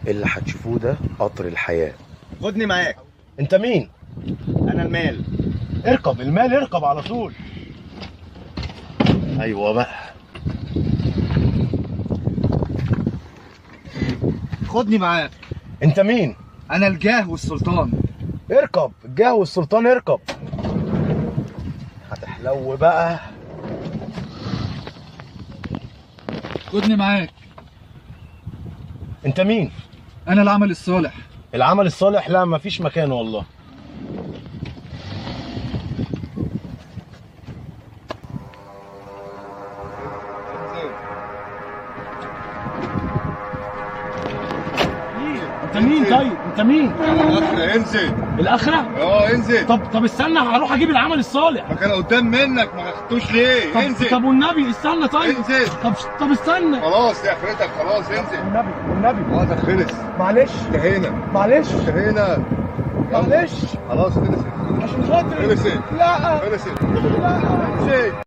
اللي هتشوفوه ده قطر الحياة خدني معاك انت مين؟ انا المال اركب المال اركب على طول ايوه بقى خدني معاك انت مين؟ انا الجاه والسلطان اركب الجاه والسلطان اركب هتحلو بقى خدني معاك انت مين؟ انا العمل الصالح العمل الصالح لا مفيش مكان والله انت مين طيب انت مين الاخر انزل الاخره اه انزل طب طب استنى هروح اجيب العمل الصالح ما كان قدام منك ما خدتوش ليه طب انزل طب والنبي استنى طيب انزل طب طب استنى خلاص يا اخرتك خلاص انزل والنبي والنبي وقتك خلص معلش انتهينا معلش انتهينا معلش خلاص خلص عشان خاطري خلصت لا خلصت لا انزل